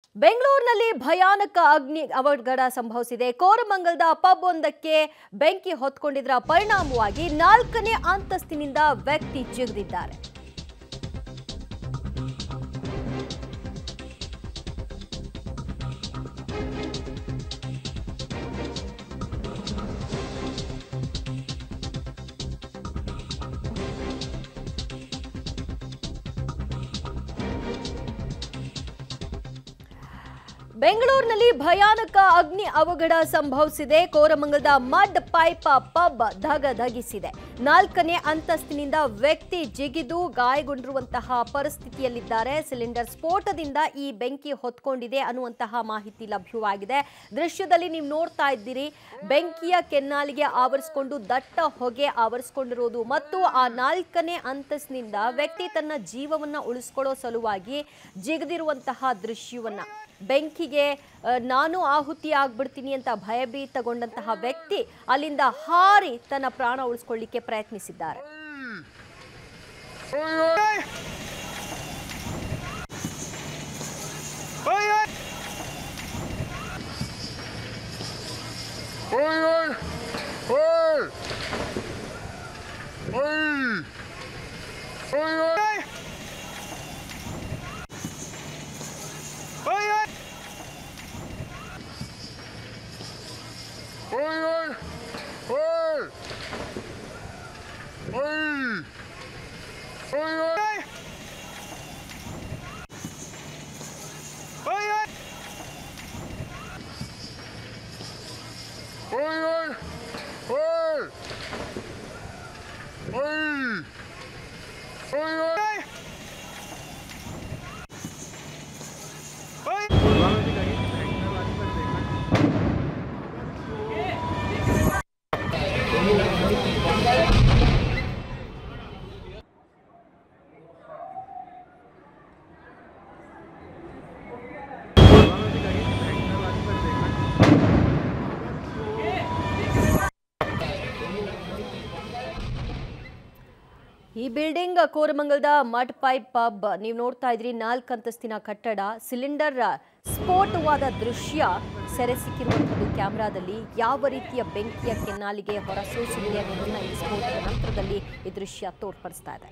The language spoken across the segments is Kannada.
ಬೆಂಗಳೂರಿನಲ್ಲಿ ಭಯಾನಕ ಅಗ್ನಿ ಅವಘಡ ಸಂಭವಿಸಿದೆ ಕೋರಮಂಗಲದ ಪಬ್ ಒಂದಕ್ಕೆ ಬೆಂಕಿ ಹೊತ್ಕೊಂಡಿದ್ದರ ಪರಿಣಾಮವಾಗಿ ನಾಲ್ಕನೇ ಅಂತಸ್ತಿನಿಂದ ವ್ಯಕ್ತಿ ಜಿಗಿದಿದ್ದಾರೆ ಬೆಂಗಳೂರಿನಲ್ಲಿ ಭಯಾನಕ ಅಗ್ನಿ ಅವಘಡ ಸಂಭವಿಸಿದೆ ಕೋರಮಂಗಲದ ಮಡ್ ಪೈಪ್ ಪಬ್ ಧಗಧಗಿಸಿದೆ ನಾಲ್ಕನೇ ಅಂತಸ್ತಿನಿಂದ ವ್ಯಕ್ತಿ ಜಿಗಿದು ಗಾಯಗೊಂಡಿರುವಂತಹ ಪರಿಸ್ಥಿತಿಯಲ್ಲಿದ್ದಾರೆ ಸಿಲಿಂಡರ್ ಸ್ಫೋಟದಿಂದ ಈ ಬೆಂಕಿ ಹೊತ್ಕೊಂಡಿದೆ ಅನ್ನುವಂತಹ ಮಾಹಿತಿ ಲಭ್ಯವಾಗಿದೆ ದೃಶ್ಯದಲ್ಲಿ ನೀವು ನೋಡ್ತಾ ಇದ್ದೀರಿ ಬೆಂಕಿಯ ಕೆನ್ನಾಲಿಗೆ ಆವರಿಸಿಕೊಂಡು ದಟ್ಟ ಹೊಗೆ ಆವರಿಸಿಕೊಂಡಿರೋದು ಮತ್ತು ಆ ನಾಲ್ಕನೇ ಅಂತಸ್ತಿನಿಂದ ವ್ಯಕ್ತಿ ತನ್ನ ಜೀವವನ್ನ ಉಳಿಸ್ಕೊಳ್ಳೋ ಸಲುವಾಗಿ ಜಿಗಿದಿರುವಂತಹ ದೃಶ್ಯವನ್ನ ಬೆಂಕಿಗೆ ಆ, ನಾನು ಆಹುತಿ ಆಗ್ಬಿಡ್ತೀನಿ ಅಂತ ಭಯಭೀತಗೊಂಡಂತಹ ವ್ಯಕ್ತಿ ಅಲ್ಲಿಂದ ಹಾರಿ ತನ್ನ ಪ್ರಾಣ ಉಳಿಸ್ಕೊಳ್ಳಿಕ್ಕೆ ಪ್ರಯತ್ನಿಸಿದ್ದಾರೆ ಈ ಬಿಲ್ಡಿಂಗ್ ಕೋರಮಂಗಲದ ಮಡ್ ಪೈಪ್ ಪಬ್ ನೀವು ನೋಡ್ತಾ ಇದ್ರಿ ನಾಲ್ಕು ಅಂತಸ್ತಿನ ಕಟ್ಟಡ ಸಿಲಿಂಡರ್ ಸ್ಫೋಟವಾದ ದೃಶ್ಯ ಸೆರೆ ಸಿಕ್ಕಿರುವಂಥದ್ದು ಕ್ಯಾಮೆರಾದಲ್ಲಿ ಯಾವ ರೀತಿಯ ಬೆಂಕಿಯ ಕೆನ್ನಾಲಿಗೆ ಹೊರಸೂಸುತ್ತಿದೆ ಅನ್ನೋದನ್ನ ಈ ಸ್ಫೋಟದ ನಂತರದಲ್ಲಿ ಈ ದೃಶ್ಯ ತೋರ್ಪಡಿಸ್ತಾ ಇದೆ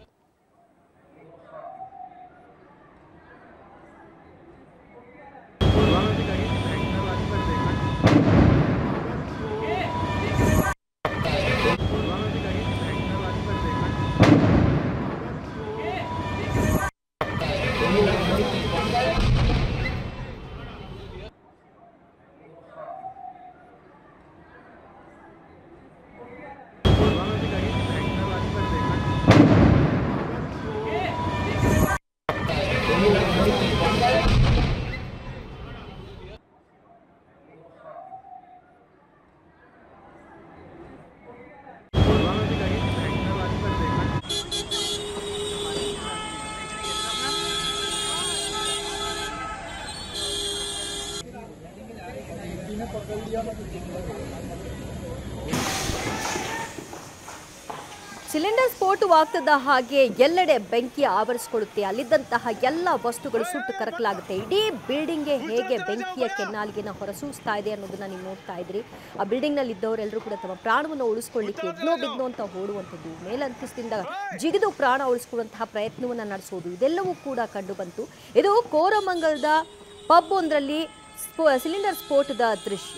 ಸಿಲಿಂಡರ್ ಸ್ಫೋಟವಾಗ್ತದ ಹಾಗೆ ಎಲ್ಲೆಡೆ ಬೆಂಕಿ ಆವರಿಸಿಕೊಳ್ಳುತ್ತೆ ಅಲ್ಲಿದ್ದಂತಹ ಎಲ್ಲ ವಸ್ತುಗಳು ಸುಟ್ಟು ಕರಕಲಾಗುತ್ತೆ ಇಡೀ ಬಿಲ್ಡಿಂಗ್ಗೆ ಹೇಗೆ ಬೆಂಕಿಯ ಕೆನ್ನಾಲಿಗೆನ ಹೊರಸೂಸ್ತಾ ಇದೆ ಅನ್ನೋದನ್ನ ನೀವು ನೋಡ್ತಾ ಇದ್ರಿ ಆ ಬಿಲ್ಡಿಂಗ್ ನಲ್ಲಿ ಇದ್ದವರೆಲ್ಲರೂ ಕೂಡ ತಮ್ಮ ಪ್ರಾಣವನ್ನು ಉಳಿಸ್ಕೊಳ್ಳಿಕ್ಕೆ ಎದ್ನೋ ಬಿದ್ನೋ ಅಂತ ಓಡುವಂಥದ್ದು ಮೇಲಂತಸ್ತಿಂದ ಜಿಗಿದು ಪ್ರಾಣ ಉಳಿಸ್ಕೊಳ್ಳುವಂತಹ ಪ್ರಯತ್ನವನ್ನ ನಡೆಸೋದು ಇದೆಲ್ಲವೂ ಕೂಡ ಕಂಡು ಬಂತು ಇದು ಕೋರಮಂಗಲದ ಪಬ್ ಒಂದರಲ್ಲಿ ಸ್ಫೋ ಸಿಲಿಂಡರ್ ಸ್ಫೋಟದ ದೃಶ್ಯ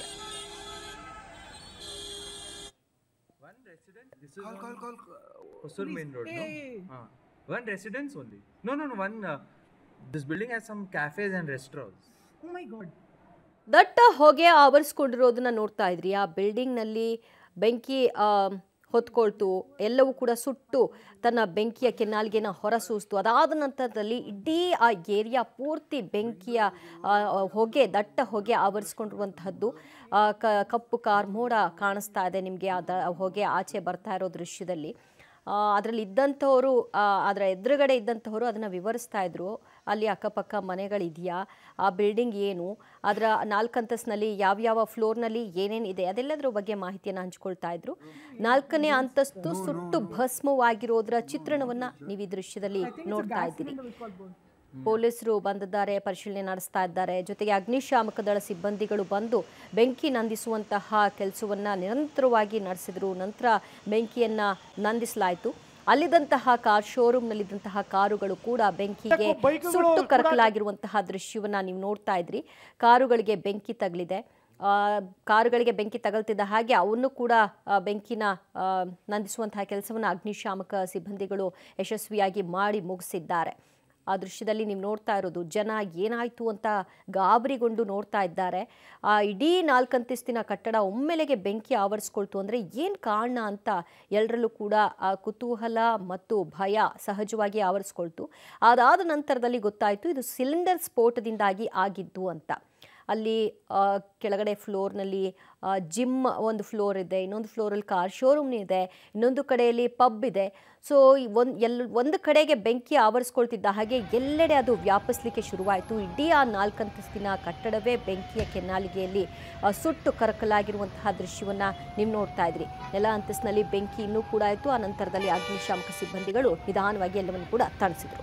This is on Hosur main road, no? Ah. One residence only. No, no, no. One. Uh, this building has some cafes and restaurants. Oh my god. ದಟ್ಟ ಹೊಗೆ ಆವರಿಸ್ಕೊಂಡಿರೋದನ್ನ ನೋಡ್ತಾ ಇದ್ರಿ ಆ ಬಿಲ್ಡಿಂಗ್ನಲ್ಲಿ ಬೆಂಕಿ ಆ, ಹೊತ್ಕೊಳ್ತು ಎಲ್ಲವೂ ಕೂಡ ಸುಟ್ಟು ತನ್ನ ಬೆಂಕಿಯ ಕೆನ್ನಾಲ್ಗೆನ ಹೊರಸೂಸ್ತು ಅದಾದ ನಂತರದಲ್ಲಿ ಇಡೀ ಆ ಏರಿಯಾ ಪೂರ್ತಿ ಬೆಂಕಿಯ ಆ, ಹೊಗೆ ದಟ್ಟ ಹೊಗೆ ಆವರಿಸ್ಕೊಂಡಿರುವಂತಹದ್ದು ಆ, ಕ ಕಪ್ಪು ಕಾರ್ ಮೋಡ ಕಾಣಿಸ್ತಾ ಇದೆ ನಿಮಗೆ ಆ ದ- ಹೊಗೆ ಆಚೆ ಬರ್ತಾ ಇರೋ ದೃಶ್ಯದಲ್ಲಿ ಅದರಲ್ಲಿ ಇದ್ದಂಥವರು ಅದರ ಎದುರುಗಡೆ ಇದ್ದಂಥವರು ಅದನ್ನು ವಿವರಿಸ್ತಾ ಇದ್ರು ಅಲ್ಲಿ ಅಕ್ಕಪಕ್ಕ ಮನೆಗಳಿದೆಯಾ ಆ ಬಿಲ್ಡಿಂಗ್ ಏನು ಅದರ ನಾಲ್ಕಂತಸ್ನಲ್ಲಿ ಯಾವ್ಯಾವ ಫ್ಲೋರ್ನಲ್ಲಿ ಏನೇನಿದೆ ಅದೆಲ್ಲದರ ಬಗ್ಗೆ ಮಾಹಿತಿಯನ್ನು ಹಂಚ್ಕೊಳ್ತಾ ಇದ್ರು ನಾಲ್ಕನೇ ಅಂತಸ್ತು ಸುಟ್ಟು ಭಸ್ಮವಾಗಿರೋದ್ರ ಚಿತ್ರಣವನ್ನ ನೀವು ಈ ದೃಶ್ಯದಲ್ಲಿ ನೋಡ್ತಾ ಇದ್ದೀರಿ ಪೊಲೀಸರು ಬಂದಿದ್ದಾರೆ ಪರಿಶೀಲನೆ ನಡೆಸ್ತಾ ಇದ್ದಾರೆ ಜೊತೆಗೆ ಅಗ್ನಿಶಾಮಕ ದಳ ಸಿಬ್ಬಂದಿಗಳು ಬಂದು ಬೆಂಕಿ ನಂದಿಸುವಂತಹ ಕೆಲಸವನ್ನ ನಿರಂತರವಾಗಿ ನಡೆಸಿದ್ರು ನಂತರ ಬೆಂಕಿಯನ್ನ ನಂದಿಸಲಾಯಿತು ಅಲ್ಲಿದ್ದಂತಹ ಕಾರ್ ಶೋರೂಮ್ನಲ್ಲಿದ್ದಂತಹ ಕಾರುಗಳು ಕೂಡ ಬೆಂಕಿಗೆ ಬೈಕುಗಳು ಸುಟ್ಟು ಕೂಡ- ಕರಕಲಾಗಿರುವಂತಹ ದೃಶ್ಯವನ್ನ ನೀವು ನೋಡ್ತಾ ಇದ್ರಿ ಕಾರುಗಳಿಗೆ ಬೆಂಕಿ ತಗಲಿದೆ ಆ, ಕಾರುಗಳಿಗೆ ಬೆಂಕಿ ತಗಲ್ತಿದ್ದ ಹಾಗೆ ಅವನ್ನು ಕೂಡ ಆ, ಬೆಂಕಿನ ಆ, ನಂದಿಸುವಂತಹ ಕೆಲಸವನ್ನು ಅಗ್ನಿಶಾಮಕ ಸಿಬ್ಬಂದಿಗಳು ಯಶಸ್ವಿಯಾಗಿ ಮಾಡಿ ಮುಗಿಸಿದ್ದಾರೆ ಆ ದೃಶ್ಯದಲ್ಲಿ ನೀವು ನೋಡ್ತಾ ಇರೋದು ಜನ ಏನಾಯ್ತು ಅಂತ ಗಾಬರಿಗೊಂಡು ನೋಡ್ತಾ ಇದ್ದಾರೆ ಆ ಇಡೀ ನಾಲ್ಕಂತಸ್ತಿನ ಕಟ್ಟಡ ಒಮ್ಮೆಲೆಗೆ ಬೆಂಕಿ ಆವರಿಸ್ಕೊಳ್ತು ಅಂದರೆ ಏನು ಕಾರಣ ಅಂತ ಎಲ್ಲರಲ್ಲೂ ಕೂಡ ಆ ಕುತೂಹಲ ಮತ್ತು ಭಯ ಸಹಜವಾಗಿ ಆವರಿಸ್ಕೊಳ್ತು ಅದಾದ ನಂತರದಲ್ಲಿ ಗೊತ್ತಾಯಿತು ಇದು ಸಿಲಿಂಡರ್ ಸ್ಫೋಟದಿಂದಾಗಿ ಆಗಿದ್ದು ಅಂತ ಅಲ್ಲಿ ಆ, ಕೆಳಗಡೆ ಫ್ಲೋರ್ನಲ್ಲಿ ಜಿಮ್ ಒಂದು ಫ್ಲೋರ್ ಇದೆ ಇನ್ನೊಂದು ಫ್ಲೋರಲ್ಲಿ ಕಾರ್ ಶೋರೂಮ್ ಇದೆ ಇನ್ನೊಂದು ಕಡೆಯಲ್ಲಿ ಪಬ್ ಇದೆ ಸೊ ಒಂದು ಎಲ್ ಒಂದು ಕಡೆಗೆ ಬೆಂಕಿ ಆವರಿಸ್ಕೊಳ್ತಿದ್ದ ಹಾಗೆ ಎಲ್ಲೆಡೆ ಅದು ವ್ಯಾಪಿಸ್ಲಿಕ್ಕೆ ಶುರುವಾಯಿತು ಇಡೀ ಆ ನಾಲ್ಕಂತಸ್ತಿನ ಕಟ್ಟಡವೇ ಬೆಂಕಿಯ ಕೆನ್ನಾಲಿಗೆಯಲ್ಲಿ ಆ, ಸುಟ್ಟು ಕರಕಲಾಗಿರುವಂತಹ ದೃಶ್ಯವನ್ನು ನೀವು ನೋಡ್ತಾ ಇದ್ರಿ ನೆಲ ಅಂತಸ್ತಿನಲ್ಲಿ ಬೆಂಕಿ ಇನ್ನೂ ಕೂಡ ಆಯಿತು ಆ ನಂತರದಲ್ಲಿ ಅಗ್ನಿಶಾಮಕ ಸಿಬ್ಬಂದಿಗಳು ನಿಧಾನವಾಗಿ ಎಲ್ಲವನ್ನು ಕೂಡ ತಣಿಸಿದ್ರು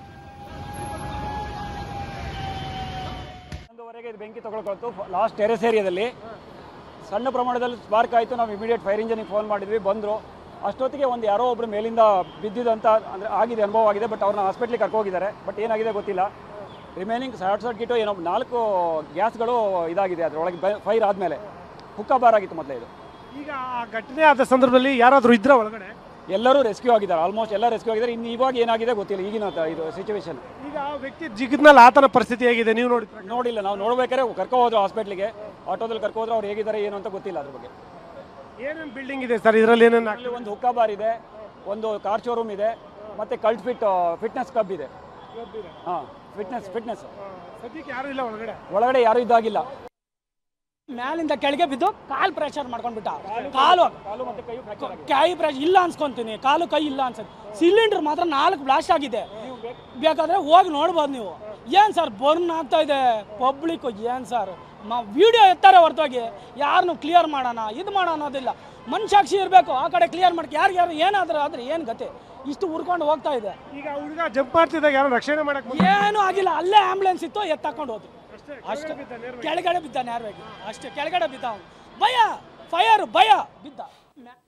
ಒಂದೂವರೆಗೆ ಇದು ಬೆಂಕಿ ತಗೊಳ್ಕೊಳ್ತು ಲಾಸ್ಟ್ ಟೆರೆಸ್ ಏರಿಯಾದಲ್ಲಿ ಸಣ್ಣ ಪ್ರಮಾಣದಲ್ಲಿ ಸ್ಪಾರ್ಕ್ ಆಯಿತು ನಾವು ಇಮಿಡಿಯೇಟ್ ಫೈರ್ ಇಂಜಿನಿಗೆ ಫೋನ್ ಮಾಡಿದ್ವಿ ಬಂದರು ಅಷ್ಟೊತ್ತಿಗೆ ಒಂದು ಯಾರೋ ಒಬ್ಬರು ಮೇಲಿಂದ ಬಿದ್ದಿದಂತ ಅಂದರೆ ಆಗಿದೆ ಅನುಭವ ಆಗಿದೆ ಬಟ್ ಅವ್ರನ್ನ ಹಾಸ್ಪಿಟ್ಲಿಗೆ ಕರ್ಕೋಗಿದ್ದಾರೆ ಬಟ್ ಏನಾಗಿದೆ ಗೊತ್ತಿಲ್ಲ ರಿಮೈನಿಂಗ್ ಶಾರ್ಟ್ ಸರ್ಕಿಟು ಏನೋ ನಾಲ್ಕು ಗ್ಯಾಸ್ಗಳು ಇದಾಗಿದೆ ಅದರೊಳಗೆ ಫೈರ್ ಆದಮೇಲೆ ಹುಕ್ಕ ಬಾರ್ ಆಗಿತ್ತು ಮೊದಲೇ ಇದು ಈಗ ಆ ಘಟನೆ ಆದ ಸಂದರ್ಭದಲ್ಲಿ ಯಾರಾದರೂ ಇದ್ರ ಒಳಗಡೆ ಎಲ್ಲರೂ ರೆಸ್ಕ್ಯೂ ಆಗಿದ್ದಾರೆ ಆಲ್ಮೋಸ್ಟ್ ಎಲ್ಲ ರೆಸ್ಕ್ಯೂ ಆಗಿದ್ದಾರೆ ಇನ್ನು ಇವಾಗ ಏನಾಗಿದೆ ಗೊತ್ತಿಲ್ಲ ಈಗಿನ ತ- ಇದು ಸಿಚುವೇಶನ್ ಈಗ ಆ ವ್ಯಕ್ತಿ ಜಿಗಿದ್ಮೇಲೆ ಆತನ ಪರಿಸ್ಥಿತಿ ಹೇಗಿದೆ ನೀವು ನೋಡಿದ್ರೆ ನೋಡಿಲ್ಲ ನಾವು ನೋಡ್ಬೇಕಾದ್ರೆ ಕರ್ಕೊ ಹೋದ್ರು ಹಾಸ್ಪಿಟ್ಲಿಗೆ ಆಟೋದಲ್ಲಿ ಕರ್ಕೊ ಹೋದ್ರೆ ಅವ್ರು ಹೇಗಿದ್ದಾರೆ ಏನು ಅಂತ ಗೊತ್ತಿಲ್ಲ ಅದ್ರ ಬಗ್ಗೆ ಏನೇನು ಬಿಲ್ಡಿಂಗ್ ಇದೆ ಸರ್ ಇದರಲ್ಲಿ ಏನೇನು ಅಲ್ಲಿ ಒಂದು ಹುಕ್ಕಾ ಬಾರ್ ಇದೆ ಒಂದು ಕಾರ್ ಶೋರೂಮ್ ಇದೆ ಮತ್ತೆ ಕಲ್ಟ್ ಫಿಟ್ ಫಿಟ್ನೆಸ್ ಕ್ಲಬ್ ಇದೆ ಹಾಂ ಫಿಟ್ನೆಸ್ ಫಿಟ್ನೆಸ್ ಸದ್ಯಕ್ಕೆ ಯಾರು ಇಲ್ಲ ಒಳಗಡೆ ಒಳಗಡೆ ಯಾರು ಇದ್ದಾಗಿಲ್ಲ ಮ್ಯಾಲಿಂದ ಕೆಳಗೆ ಬಿದ್ದು ಕಾಲು ಪ್ರೆಷರ್ ಮಾಡ್ಕೊಂಡ್ಬಿಟ್ಟ ಕಾಲು ಕಾಲು ಮತ್ತೆ ಕೈ ಫ್ರಾಕ್ಚರ್ ಆಗಿದೆ ಕೈ ಪ್ರೆಷರ್ ಇಲ್ಲ ಅನ್ಸ್ಕೊಂತೀನಿ ಕಾಲು ಕೈ ಇಲ್ಲ ಅನ್ಸುತ್ತೆ ಸಿಲಿಂಡರ್ ಮಾತ್ರ ನಾಲ್ಕು ಬ್ಲಾಸ್ಟ್ ಆಗಿದೆ ಬೇಕಾದ್ರೆ ಹೋಗಿ ನೋಡ್ಬೋದು ನೀವು ಏನ್ ಸರ್ ಬರ್ನ್ ಆಗ್ತಾ ಇದೆ ಪಬ್ಲಿಕ್ ಏನ್ ಸರ್ ವಿಡಿಯೋ ಎತ್ತಾರೆ ಹೊರತೋಗಿ ಯಾರನ್ನು ಕ್ಲಿಯರ್ ಮಾಡೋಣ ಇದು ಮಾಡೋಣ ಅನ್ನೋದಿಲ್ಲ ಮನ್ಸಾಕ್ಷಿ ಇರಬೇಕು ಆ ಕಡೆ ಕ್ಲಿಯರ್ ಮಾಡಕ್ಕೆ ಯಾರು ಯಾರು ಏನಾದ್ರೂ ಆದ್ರೆ ಏನು ಗತಿ ಇಷ್ಟು ಉರ್ಕೊಂಡು ಹೋಗ್ತಾ ಇದೆ ಈಗ ಹುಡುಗ ಜಂಪ್ ಮಾಡ್ತಿದ್ದಾಗ ಯಾರು ರಕ್ಷಣೆ ಮಾಡಕ್ ಏನೂ ಆಗಿಲ್ಲ ಅಲ್ಲೇ ಆಂಬುಲೆನ್ಸ್ ಇತ್ತು ಎತ್ತಾಕೊಂಡು ಹೋದ್ರು ಅಷ್ಟೇ ಕೆಳಗಡೆ ಬಿದ್ದ ನೇರವಾಗಿ ಅಷ್ಟೇ ಕೆಳಗಡೆ ಬಿದ್ದ ಅವ್ನು ಭಯ ಫೈರ್ ಭಯ ಬಿದ್ದ ಮ್ಯಾ-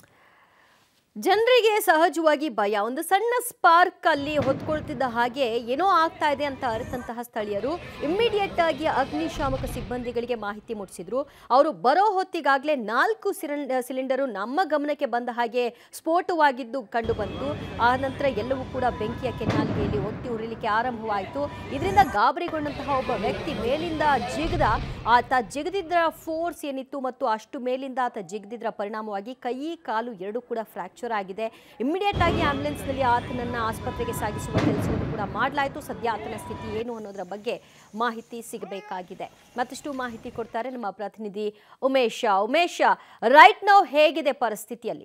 ಜನರಿಗೆ ಸಹಜವಾಗಿ ಭಯ ಒಂದು ಸಣ್ಣ ಸ್ಪಾರ್ಕ್ ಅಲ್ಲಿ ಹೊತ್ಕೊಳ್ತಿದ್ದ ಹಾಗೆ ಏನೋ ಆಗ್ತಾ ಇದೆ ಅಂತ ಅರಿತಂತಹ ಸ್ಥಳೀಯರು ಇಮ್ಮಿಡಿಯೇಟ್ ಆಗಿ ಅಗ್ನಿಶಾಮಕ ಸಿಬ್ಬಂದಿಗಳಿಗೆ ಮಾಹಿತಿ ಮುಟ್ಟಿಸಿದ್ರು ಅವರು ಬರೋ ಹೊತ್ತಿಗಾಗಲೇ ನಾಲ್ಕು ಸಿಲಿಂಡ ಸಿಲಿಂಡರು ನಮ್ಮ ಗಮನಕ್ಕೆ ಬಂದ ಹಾಗೆ ಸ್ಫೋಟವಾಗಿದ್ದು ಕಂಡು ಬಂತು ಆ ನಂತರ ಎಲ್ಲವೂ ಕೂಡ ಬೆಂಕಿಯ ಕೆನ್ನಾಲಿಗೆಯಲ್ಲಿ ಒತ್ತಿ ಉರಿಲಿಕ್ಕೆ ಆರಂಭವಾಯಿತು ಇದರಿಂದ ಗಾಬರಿಗೊಂಡಂತಹ ಒಬ್ಬ ವ್ಯಕ್ತಿ ಮೇಲಿಂದ ಜಿಗದ ಆತ ಜಿಗದಿದ್ರ ಫೋರ್ಸ್ ಏನಿತ್ತು ಮತ್ತು ಅಷ್ಟು ಮೇಲಿಂದ ಆತ ಜಿಗದಿದ್ರ ಪರಿಣಾಮವಾಗಿ ಕೈ ಕಾಲು ಎರಡೂ ಕೂಡ ಫ್ರಾಕ್ಚರ್ ಆಗಿದೆ ಇಮ್ಮಿಡಿಯೇಟ್ ಆಗಿ ಆಂಬ್ಯುಲೆನ್ಸ್ನಲ್ಲಿ ಆತನನ್ನ ಆಸ್ಪತ್ರೆಗೆ ಸಾಗಿಸುವ ಕೆಲಸವನ್ನು ಕೂಡ ಮಾಡಲಾಯಿತು ಸದ್ಯ ಆತನ ಸ್ಥಿತಿ ಏನು ಅನ್ನೋದರ ಬಗ್ಗೆ ಮಾಹಿತಿ ಸಿಗಬೇಕಾಗಿದೆ ಮತ್ತಷ್ಟು ಮಾಹಿತಿ ಕೊಡ್ತಾರೆ ನಮ್ಮ ಪ್ರತಿನಿಧಿ ಉಮೇಶ ಉಮೇಶ ರೈಟ್ ನಾವು ಹೇಗಿದೆ ಪರಿಸ್ಥಿತಿಯಲ್ಲಿ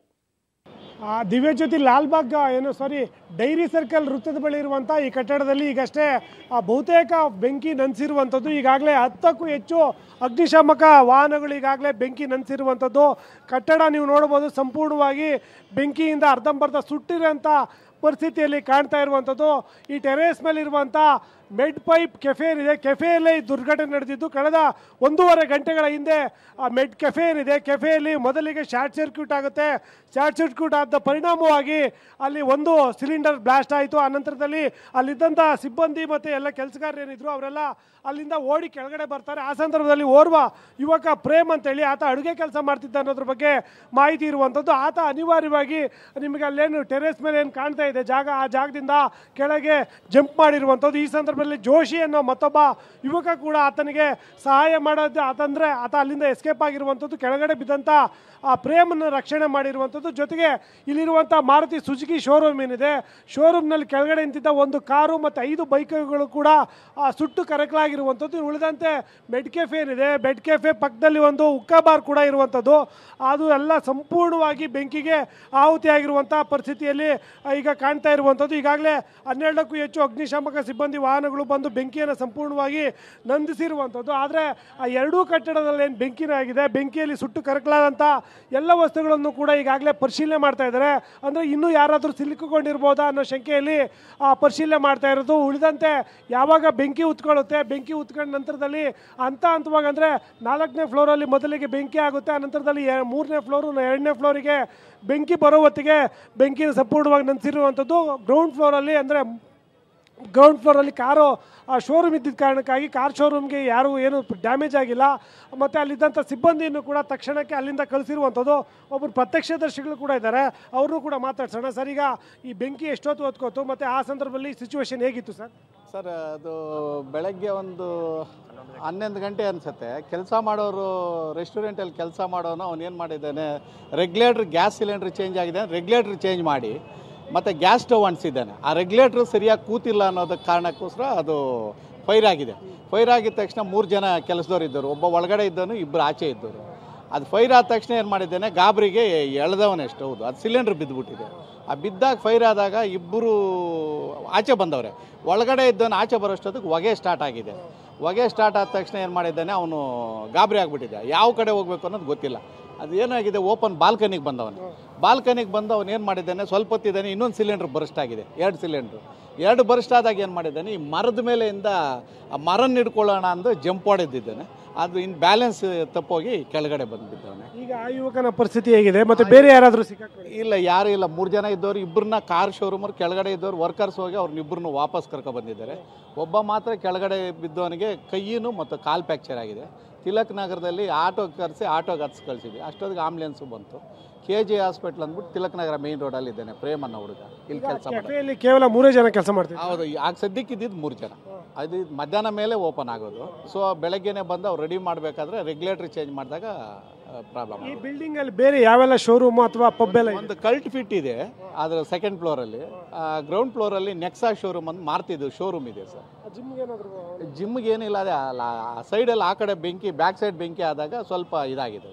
ಆ ದಿವ್ಯಜ್ಯೋತಿ ಲಾಲ್ಬಾಗ್ ಏನು ಸಾರಿ ಡೈರಿ ಸರ್ಕಲ್ ವೃತ್ತದ ಬಳಿ ಇರುವಂಥ ಈ ಕಟ್ಟಡದಲ್ಲಿ ಈಗಷ್ಟೇ ಆ ಬಹುತೇಕ ಬೆಂಕಿ ನಂದಿಸಿರುವಂಥದ್ದು ಈಗಾಗಲೇ ಹತ್ತಕ್ಕೂ ಹೆಚ್ಚು ಅಗ್ನಿಶಾಮಕ ವಾಹನಗಳು ಈಗಾಗಲೇ ಬೆಂಕಿ ನಂದಿಸಿರುವಂಥದ್ದು ಕಟ್ಟಡ ನೀವು ನೋಡ್ಬೋದು ಸಂಪೂರ್ಣವಾಗಿ ಬೆಂಕಿಯಿಂದ ಅರ್ಧಂಬರ್ಧ ಸುಟ್ಟಿರೋಂಥ ಪರಿಸ್ಥಿತಿಯಲ್ಲಿ ಕಾಣ್ತಾ ಇರುವಂಥದ್ದು ಈ ಟೆರೇಸ್ ಮೇಲಿರುವಂಥ ಮೆಡ್ ಪೈಪ್ ಕೆಫೆ ಏನಿದೆ ಕೆಫೆಯಲ್ಲೇ ಈ ದುರ್ಘಟನೆ ನಡೆದಿದ್ದು ಕಳೆದ ಒಂದೂವರೆ ಗಂಟೆಗಳ ಹಿಂದೆ ಆ ಮೆಡ್ ಕೆಫೆ ಏನಿದೆ ಕೆಫೆಯಲ್ಲಿ ಮೊದಲಿಗೆ ಶಾರ್ಟ್ ಸರ್ಕ್ಯೂಟ್ ಆಗುತ್ತೆ ಶಾರ್ಟ್ ಸರ್ಕ್ಯೂಟ್ ಆದ ಪರಿಣಾಮವಾಗಿ ಅಲ್ಲಿ ಒಂದು ಸಿಲಿಂಡರ್ ಬ್ಲಾಸ್ಟ್ ಆಯಿತು ಆ ನಂತರದಲ್ಲಿ ಅಲ್ಲಿದ್ದಂಥ ಸಿಬ್ಬಂದಿ ಮತ್ತು ಎಲ್ಲ ಕೆಲಸಗಾರರು ಏನಿದ್ರು ಅವರೆಲ್ಲ ಅಲ್ಲಿಂದ ಓಡಿ ಕೆಳಗಡೆ ಬರ್ತಾರೆ ಆ ಸಂದರ್ಭದಲ್ಲಿ ಓರ್ವ ಯುವಕ ಪ್ರೇಮ್ ಅಂತೇಳಿ ಆತ ಅಡುಗೆ ಕೆಲಸ ಮಾಡ್ತಿದ್ದ ಅನ್ನೋದ್ರ ಬಗ್ಗೆ ಮಾಹಿತಿ ಇರುವಂಥದ್ದು ಆತ ಅನಿವಾರ್ಯವಾಗಿ ನಿಮಗೆ ಅಲ್ಲೇನು ಟೆರೇಸ್ ಮೇಲೆ ಏನು ಕಾಣ್ತಾ ಇದೆ ಜಾಗ ಆ ಜಾಗದಿಂದ ಕೆಳಗೆ ಜಂಪ್ ಮಾಡಿರುವಂಥದ್ದು ಈ ಸಂದರ್ಭದಲ್ಲಿ ಜೋಶಿ ಅನ್ನೋ ಮತ್ತೊಬ್ಬ ಯುವಕ ಕೂಡ ಆತನಿಗೆ ಸಹಾಯ ಮಾಡೋದು ಆತಂದ್ರೆ ಆತ ಅಲ್ಲಿಂದ ಎಸ್ಕೇಪ್ ಆಗಿರುವಂಥದ್ದು ಕೆಳಗಡೆ ಬಿದ್ದಂಥ ಆ ಪ್ರೇಮನ್ನು ರಕ್ಷಣೆ ಮಾಡಿರುವಂಥದ್ದು ಜೊತೆಗೆ ಇಲ್ಲಿರುವಂಥ ಮಾರುತಿ ಸುಜುಕಿ ಶೋರೂಮ್ ಏನಿದೆ ಶೋರೂಮ್ನಲ್ಲಿ ಕೆಳಗಡೆ ನಿಂತಿದ್ದ ಒಂದು ಕಾರು ಮತ್ತು ಐದು ಬೈಕ್ಗಳು ಕೂಡ ಆ, ಸುಟ್ಟು ಕರಕಲಾಗಿರುವಂಥದ್ದು ಉಳಿದಂತೆ ಬೆಡ್ ಕೆಫೆ ಏನಿದೆ ಬೆಡ್ ಕೆಫೆ ಪಕ್ಕದಲ್ಲಿ ಒಂದು ಉಕ್ಕಾ ಬಾರ್ ಕೂಡ ಇರುವಂಥದ್ದು ಅದು ಎಲ್ಲ ಸಂಪೂರ್ಣವಾಗಿ ಬೆಂಕಿಗೆ ಆಹುತಿಯಾಗಿರುವಂಥ ಪರಿಸ್ಥಿತಿಯಲ್ಲಿ ಆ, ಈಗ ಕಾಣ್ತಾ ಇರುವಂಥದ್ದು ಈಗಾಗಲೇ ಹನ್ನೆರಡಕ್ಕೂ ಹೆಚ್ಚು ಅಗ್ನಿಶಾಮಕ ಸಿಬ್ಬಂದಿ ವಾಹನ ವಾಹನಗಳು ಬಂದು ಬೆಂಕಿಯನ್ನು ಸಂಪೂರ್ಣವಾಗಿ ನಂದಿಸಿರುವಂಥದ್ದು ಆದರೆ ಆ ಎರಡೂ ಕಟ್ಟಡದಲ್ಲಿ ಏನು ಬೆಂಕಿನ ಆಗಿದೆ ಬೆಂಕಿಯಲ್ಲಿ ಸುಟ್ಟು ಕರಕಲಾದಂಥ ಎಲ್ಲ ವಸ್ತುಗಳನ್ನು ಕೂಡ ಈಗಾಗಲೇ ಪರಿಶೀಲನೆ ಮಾಡ್ತಾ ಇದ್ದಾರೆ ಅಂದರೆ ಇನ್ನೂ ಯಾರಾದರೂ ಸಿಲುಕಿಕೊಂಡಿರ್ಬೋದಾ ಅನ್ನೋ ಶಂಕೆಯಲ್ಲಿ ಆ, ಪರಿಶೀಲನೆ ಮಾಡ್ತಾ ಇರೋದು ಉಳಿದಂತೆ ಯಾವಾಗ ಬೆಂಕಿ ಉತ್ಕೊಳ್ಳುತ್ತೆ ಬೆಂಕಿ ಉತ್ಕೊಂಡ ನಂತರದಲ್ಲಿ ಹಂತ ಹಂತವಾಗಿ ಅಂದರೆ ನಾಲ್ಕನೇ ಫ್ಲೋರಲ್ಲಿ ಮೊದಲಿಗೆ ಬೆಂಕಿ ಆಗುತ್ತೆ ಆ ನಂತರದಲ್ಲಿ ಎ- ಮೂರನೇ ಫ್ಲೋರು ಎರಡನೇ ಫ್ಲೋರಿಗೆ ಬೆಂಕಿ ಬರೋ ಹೊತ್ತಿಗೆ ಬೆಂಕಿನ ಸಂಪೂರ್ಣವಾಗಿ ನಂತಿರುವಂಥದ್ದು ಗ್ರೌಂಡ್ ಫ್ಲೋರಲ್ಲಿ ಅಂದರೆ ಗ್ರೌಂಡ್ ಫ್ಲೋರಲ್ಲಿ ಕಾರು ಆ ಶೋರೂಮ್ ಇದ್ದಿದ್ದ ಕಾರಣಕ್ಕಾಗಿ ಕಾರ್ ಶೋರೂಮ್ಗೆ ಯಾರು ಏನು ಡ್ಯಾಮೇಜ್ ಆಗಿಲ್ಲ ಮತ್ತು ಅಲ್ಲಿದ್ದಂಥ ಸಿಬ್ಬಂದಿಯನ್ನು ಕೂಡ ತಕ್ಷಣಕ್ಕೆ ಅಲ್ಲಿಂದ ಕಳಿಸಿರುವಂಥದ್ದು ಒಬ್ಬರು ಪ್ರತ್ಯಕ್ಷದರ್ಶಿಗಳು ಕೂಡ ಇದ್ದಾರೆ ಅವ್ರನ್ನೂ ಕೂಡ ಮಾತಾಡ್ಸೋಣ ಸರ್ ಈಗ ಈ ಬೆಂಕಿ ಎಷ್ಟೊತ್ತು ಹೊತ್ಕೋತು ಮತ್ತು ಆ ಸಂದರ್ಭದಲ್ಲಿ ಸಿಚುವೇಶನ್ ಹೇಗಿತ್ತು ಸರ್ ಸರ್ ಅದು ಬೆಳಗ್ಗೆ ಒಂದು ಹನ್ನೊಂದು ಗಂಟೆ ಅನಿಸುತ್ತೆ ಕೆಲಸ ಮಾಡೋರು ರೆಸ್ಟೋರೆಂಟಲ್ಲಿ ಕೆಲಸ ಮಾಡೋನು ಅವನು ಏನು ಮಾಡಿದ್ದಾನೆ ರೆಗ್ಯುಲೇಟ್ರ್ ಗ್ಯಾಸ್ ಸಿಲಿಂಡ್ರ್ ಚೇಂಜ್ ಆಗಿದೆ ರೆಗ್ಯುಲೇಟ್ರ್ ಚೇಂಜ್ ಮಾಡಿ ಮತ್ತು ಗ್ಯಾಸ್ ಸ್ಟವ್ ಅಂಟಿಸಿದ್ದಾನೆ ಆ ರೆಗ್ಯುಲೇಟ್ರ್ ಸರಿಯಾಗಿ ಕೂತಿಲ್ಲ ಅನ್ನೋದಕ್ಕೆ ಕಾರಣಕ್ಕೋಸ್ಕರ ಅದು ಫೈರ್ ಆಗಿದೆ ಫೈರ್ ಆಗಿದ ತಕ್ಷಣ ಮೂರು ಜನ ಕೆಲಸದವ್ರು ಇದ್ದರು ಒಬ್ಬ ಒಳಗಡೆ ಇದ್ದವನು ಇಬ್ಬರು ಆಚೆ ಇದ್ದರು ಅದು ಫೈರ್ ಆದ ತಕ್ಷಣ ಏನು ಮಾಡಿದ್ದೇನೆ ಗಾಬರಿಗೆ ಎಳೆದವನೇ ಹೌದು ಅದು ಸಿಲಿಂಡ್ರ್ ಬಿದ್ದುಬಿಟ್ಟಿದೆ ಆ ಬಿದ್ದಾಗ ಫೈರ್ ಆದಾಗ ಇಬ್ಬರು ಆಚೆ ಬಂದವ್ರೆ ಒಳಗಡೆ ಇದ್ದವನು ಆಚೆ ಬರೋಷ್ಟೊತ್ತಿಗೆ ಹೊಗೆ ಸ್ಟಾರ್ಟ್ ಆಗಿದೆ ಹೊಗೆ ಸ್ಟಾರ್ಟ್ ಆದ ತಕ್ಷಣ ಏನು ಮಾಡಿದ್ದಾನೆ ಅವನು ಗಾಬರಿ ಆಗಿಬಿಟ್ಟಿದೆ ಯಾವ ಕಡೆ ಹೋಗ್ಬೇಕು ಅನ್ನೋದು ಗೊತ್ತಿಲ್ಲ ಅದು ಏನಾಗಿದೆ ಓಪನ್ ಬಾಲ್ಕನಿಗೆ ಬಂದವನು ಬಾಲ್ಕನಿಗೆ ಬಂದು ಅವನು ಏನು ಮಾಡಿದ್ದಾನೆ ಸ್ವಲ್ಪ ಹೊತ್ತಿದ್ದಾನೆ ಇನ್ನೊಂದು ಸಿಲಿಂಡ್ರ್ ಬರ್ಸ್ಟ್ ಆಗಿದೆ ಎರಡು ಸಿಲಿಂಡ್ರು ಎರಡು ಬರ್ಸ್ಟ್ ಆದಾಗ ಏನು ಮಾಡಿದ್ದಾನೆ ಈ ಮರದ ಮೇಲೆಯಿಂದ ಆ ಮರನ್ನ ಹಿಡ್ಕೊಳ್ಳೋಣ ಅಂದು ಜಂಪ್ ಹೊಡೆದಿದ್ದಾನೆ ಅದು ಇನ್ನು ಬ್ಯಾಲೆನ್ಸ್ ತಪ್ಪೋಗಿ ಕೆಳಗಡೆ ಬಂದುಬಿದ್ದವನೆ ಈಗ ಆ ಯುವಕನ ಪರಿಸ್ಥಿತಿ ಹೇಗಿದೆ ಮತ್ತು ಬೇರೆ ಯಾರಾದರೂ ಸಿಕ್ಕಾಕೊಳ್ಳಿ ಇಲ್ಲ ಯಾರು ಇಲ್ಲ ಮೂರು ಜನ ಇದ್ದವರು ಇಬ್ಬರನ್ನ ಕಾರ್ ಶೋರೂಮರ್ ಕೆಳಗಡೆ ಇದ್ದವ್ರು ವರ್ಕರ್ಸ್ ಹೋಗಿ ಅವ್ರನ್ನ ಇಬ್ಬರನ್ನು ವಾಪಸ್ ಕರ್ಕೊ ಬಂದಿದ್ದಾರೆ ಒಬ್ಬ ಮಾತ್ರ ಕೆಳಗಡೆ ಬಿದ್ದವನಿಗೆ ಕೈಯಿನು ಮತ್ತು ಕಾಲ್ ಫ್ಯಾಕ್ಚರ್ ಆಗಿದೆ ತಿಲಕ್ ನಗರದಲ್ಲಿ ಆಟೋ ಕರೆಸಿ ಆಟೋಗೆ ಹತ್ಸಿ ಕಳಿಸಿದ್ವಿ ಅಷ್ಟೊತ್ತಿಗೆ ಆಂಬುಲೆನ್ಸು ಬಂತು ಕೆ ಜಿ ಹಾಸ್ಪಿಟ್ಲ್ ಅಂದ್ಬಿಟ್ಟು ತಿಲಕ್ ನಗರ ಮೇನ್ ರೋಡಲ್ಲಿ ಇದ್ದಾನೆ ಪ್ರೇಮ್ ಅನ್ನೋ ಹುಡುಗ ಇಲ್ಲಿ ಕೆಲಸ ಮಾಡಿ ಕೆಫೆಯಲ್ಲಿ ಕೇವಲ ಮೂರೇ ಜನ ಕೆಲಸ ಮಾಡ್ತಿದ್ರು ಹೌದು ಆಗ ಸದ್ಯಕ್ಕೆ ಇದ್ದಿದ್ದು ಮೂರು ಜನ ಅದು ಮಧ್ಯಾಹ್ನ ಮೇಲೆ ಓಪನ್ ಆಗೋದು ಸೊ ಬೆಳಗ್ಗೆನೆ ಬಂದು ಅವ್ರು ರೆಡಿ ಮಾಡಬೇಕಾದ್ರೆ ರೆಗ್ಯುಲೇಟ್ರಿ ಚೇಂಜ್ ಮಾಡಿದಾಗ ಪ್ರಾಬ್ಲಮ್ ಈ ಬಿಲ್ಡಿಂಗ್ ಅಲ್ಲಿ ಬೇರೆ ಯಾವೆಲ್ಲ ಶೋರೂಮ್ ಅಥವಾ ಪಬ್ ಎಲ್ಲ ಇದೆ ಒಂದು ಕಲ್ಟ್ ಫಿಟ್ ಇದೆ ಅದ್ರ ಸೆಕೆಂಡ್ ಫ್ಲೋರಲ್ಲಿ ಗ್ರೌಂಡ್ ಫ್ಲೋರಲ್ಲಿ ನೆಕ್ಸಾ ಶೋರೂಮ್ ಅಂತ ಮಾರ್ತಿದ್ದು ಶೋರೂಮ್ ಇದೆ ಸರ್ ಜಿಮ್ಗೆ ಏನಾದ್ರು ಜಿಮ್ಗೆ ಏನಿಲ್ಲ ಅದೇ ಆ ಸೈಡಲ್ಲಿ ಆ ಕಡೆ ಬೆಂಕಿ ಬ್ಯಾಕ್ ಸೈಡ್ ಬೆಂಕಿ ಆದಾಗ ಸ್ವಲ್ಪ ಇದಾಗಿದೆ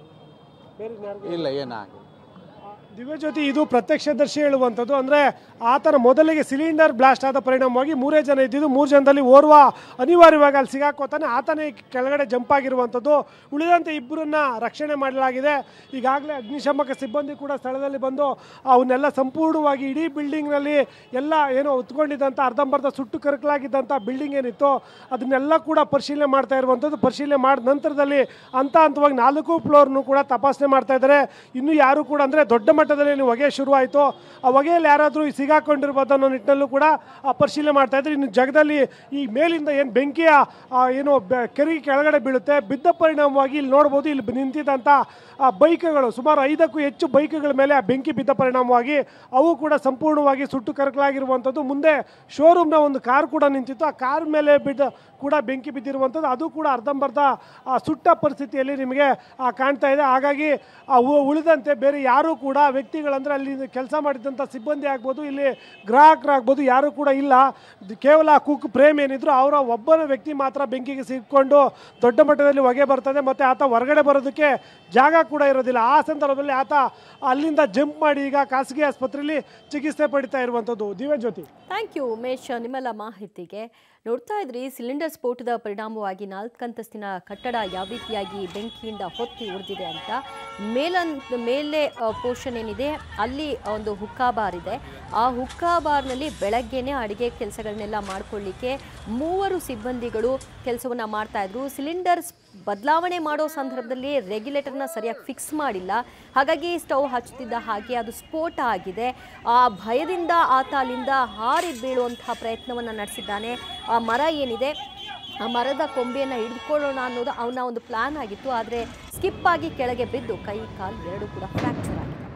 ಬೇರೆ ಯಾರಿಗೂ ಇಲ್ಲ ಏನಾಗಿದೆ ದಿವ್ಯಜ್ಯೋತಿ ಇದು ಪ್ರತ್ಯಕ್ಷದರ್ಶಿ ಹೇಳುವಂಥದ್ದು ಅಂದರೆ ಆತನ ಮೊದಲಿಗೆ ಸಿಲಿಂಡರ್ ಬ್ಲಾಸ್ಟ್ ಆದ ಪರಿಣಾಮವಾಗಿ ಮೂರೇ ಜನ ಇದ್ದಿದ್ದು ಮೂರು ಜನದಲ್ಲಿ ಓರ್ವ ಅನಿವಾರ್ಯವಾಗಿ ಅಲ್ಲಿ ಸಿಗಾಕೋತಾನೆ ಆತನೇ ಕೆಳಗಡೆ ಜಂಪ್ ಆಗಿರುವಂಥದ್ದು ಉಳಿದಂತೆ ಇಬ್ಬರನ್ನ ರಕ್ಷಣೆ ಮಾಡಲಾಗಿದೆ ಈಗಾಗಲೇ ಅಗ್ನಿಶಾಮಕ ಸಿಬ್ಬಂದಿ ಕೂಡ ಸ್ಥಳದಲ್ಲಿ ಬಂದು ಅವನ್ನೆಲ್ಲ ಸಂಪೂರ್ಣವಾಗಿ ಇಡೀ ಬಿಲ್ಡಿಂಗ್ನಲ್ಲಿ ಎಲ್ಲ ಏನೋ ಹೊತ್ಕೊಂಡಿದ್ದಂಥ ಅರ್ಧಂಬರ್ಧ ಸುಟ್ಟು ಕರಕಲಾಗಿದ್ದಂಥ ಬಿಲ್ಡಿಂಗ್ ಏನಿತ್ತು ಅದನ್ನೆಲ್ಲ ಕೂಡ ಪರಿಶೀಲನೆ ಮಾಡ್ತಾ ಇರುವಂಥದ್ದು ಪರಿಶೀಲನೆ ಮಾಡಿದ ನಂತರದಲ್ಲಿ ಹಂತ ಹಂತವಾಗಿ ನಾಲ್ಕು ಫ್ಲೋರ್ನು ಕೂಡ ತಪಾಸಣೆ ಮಾಡ್ತಾ ಇದ್ದಾರೆ ಇನ್ನೂ ಯಾರು ಕೂಡ ಅಂದರೆ ದೊಡ್ಡ ಮಟ್ಟದಲ್ಲಿ ಏನು ಹೊಗೆ ಶುರುವಾಯಿತು ಆ ಹೊಗೆಯಲ್ಲಿ ಯಾರಾದರೂ ಸಿಗಾಕೊಂಡಿರ್ಬೋದು ಅನ್ನೋ ನಿಟ್ಟಿನಲ್ಲೂ ಕೂಡ ಆ ಪರಿಶೀಲನೆ ಮಾಡ್ತಾ ಇದ್ದಾರೆ ಇನ್ನು ಜಗದಲ್ಲಿ ಈ ಮೇಲಿಂದ ಏನು ಬೆಂಕಿಯ ಆ, ಏನು ಬೆ- ಕೆರೆಗೆ ಕೆಳಗಡೆ ಬೀಳುತ್ತೆ ಬಿದ್ದ ಪರಿಣಾಮವಾಗಿ ಇಲ್ಲಿ ನೋಡ್ಬೋದು ಇಲ್ಲಿ ನಿಂತಿದ್ದಂಥ ಆ ಬೈಕ್ಗಳು ಸುಮಾರು ಐದಕ್ಕೂ ಹೆಚ್ಚು ಬೈಕ್ಗಳ ಮೇಲೆ ಆ ಬೆಂಕಿ ಬಿದ್ದ ಪರಿಣಾಮವಾಗಿ ಅವು ಕೂಡ ಸಂಪೂರ್ಣವಾಗಿ ಸುಟ್ಟು ಕರಕಲಾಗಿರುವಂಥದ್ದು ಮುಂದೆ ಶೋರೂಮ್ನ ಒಂದು ಕಾರ್ ಕೂಡ ನಿಂತಿತ್ತು ಆ ಕಾರ್ ಮೇಲೆ ಬಿದ್ದ ಕೂಡ ಬೆಂಕಿ ಬಿದ್ದಿರುವಂಥದ್ದು ಅದು ಕೂಡ ಅರ್ಧಂಬರ್ಧ ಆ ಸುಟ್ಟ ಪರಿಸ್ಥಿತಿಯಲ್ಲಿ ನಿಮಗೆ ಆ, ಕಾಣ್ತಾ ಇದೆ ಹಾಗಾಗಿ ಆ ಉ- ಉಳಿದಂತೆ ಬೇರೆ ಯಾರೂ ಕೂಡ ವ್ಯಕ್ತಿಗಳಂದ್ರೆ ಅಲ್ಲಿ ಕೆಲಸ ಮಾಡಿದಂಥ ಸಿಬ್ಬಂದಿ ಆಗ್ಬೋದು ಇಲ್ಲಿ ಗ್ರಾಹಕರಾಗ್ಬೋದು ಯಾರೂ ಕೂಡ ಇಲ್ಲ ದ್- ಕೇವಲ ಕುಕ್ ಪ್ರೇಮ್ ಏನಿದ್ರು ಅವರ ಒಬ್ಬನ ವ್ಯಕ್ತಿ ಮಾತ್ರ ಬೆಂಕಿಗೆ ಸಿಕ್ಕೊಂಡು ದೊಡ್ಡ ಮಟ್ಟದಲ್ಲಿ ಹೊಗೆ ಬರ್ತದೆ ಮತ್ತು ಆತ ಹೊರಗಡೆ ಬರೋದಕ್ಕೆ ಜಾಗ ಕೂಡ ಇರೋದಿಲ್ಲ ಆ ಸಂದರ್ಭದಲ್ಲಿ ಆತ ಅಲ್ಲಿಂದ ಜಂಪ್ ಮಾಡಿ ಈಗ ಖಾಸಗಿ ಆಸ್ಪತ್ರೆಯಲ್ಲಿ ಚಿಕಿತ್ಸೆ ಪಡಿತಾ ಇರುವಂಥದ್ದು ದಿವ್ಯ ಜ್ಯೋತಿ ಥ್ಯಾಂಕ್ ಯು ಉಮೇಶ್ ನಿಮ್ಮೆಲ್ಲ ಮಾಹಿತಿಗೆ ನೋಡ್ತಾ ಇದ್ರಿ ಸಿಲಿಂಡರ್ ಸ್ಫೋಟದ ಪರಿಣಾಮವಾಗಿ ನಾಲ್ಕಂತಸ್ತಿನ ಕಟ್ಟಡ ಯಾವ ರೀತಿಯಾಗಿ ಬೆಂಕಿಯಿಂದ ಹೊತ್ತಿ ಉಳಿದಿದೆ ಅಂತ ಮೇಲನ್ ಮೇಲೆ ಪೋರ್ಷನ್ ಏನಿದೆ ಅಲ್ಲಿ ಒಂದು ಹುಕ್ಕಾ ಬಾರ್ ಇದೆ ಆ ಹುಕ್ಕಾ ಬಾರ್ನಲ್ಲಿ ಬೆಳಗ್ಗೆನೆ ಅಡಿಗೆ ಕೆಲಸಗಳನ್ನೆಲ್ಲ ಮಾಡ್ಕೊಳ್ಳಿಕ್ಕೆ ಮೂವರು ಸಿಬ್ಬಂದಿಗಳು ಕೆಲಸವನ್ನ ಮಾಡ್ತಾ ಇದ್ರು ಸಿಲಿಂಡರ್ ಬದಲಾವಣೆ ಮಾಡೋ ಸಂದರ್ಭದಲ್ಲಿ ರೆಗ್ಯುಲೇಟರ್ನ ಸರಿಯಾಗಿ ಫಿಕ್ಸ್ ಮಾಡಿಲ್ಲ ಹಾಗಾಗಿ ಸ್ಟವ್ ಹಚ್ಚುತ್ತಿದ್ದ ಹಾಗೆ ಅದು ಸ್ಫೋಟ ಆಗಿದೆ ಆ ಭಯದಿಂದ ಆತ ಅಲ್ಲಿಂದ ಹಾರಿ ಬೀಳುವಂತಹ ಪ್ರಯತ್ನವನ್ನು ನಡೆಸಿದ್ದಾನೆ ಆ ಮರ ಏನಿದೆ ಆ ಮರದ ಕೊಂಬೆಯನ್ನು ಹಿಡಿದುಕೊಳ್ಳೋಣ ಅನ್ನೋದು ಅವನ ಒಂದು ಪ್ಲಾನ್ ಆಗಿತ್ತು ಆದರೆ ಸ್ಕಿಪ್ ಆಗಿ ಕೆಳಗೆ ಬಿದ್ದು ಕೈ ಕಾಲು ಎರಡು ಕೂಡ ಫ್ರ್ಯಾಕ್ಚರ್ ಆಗಿದೆ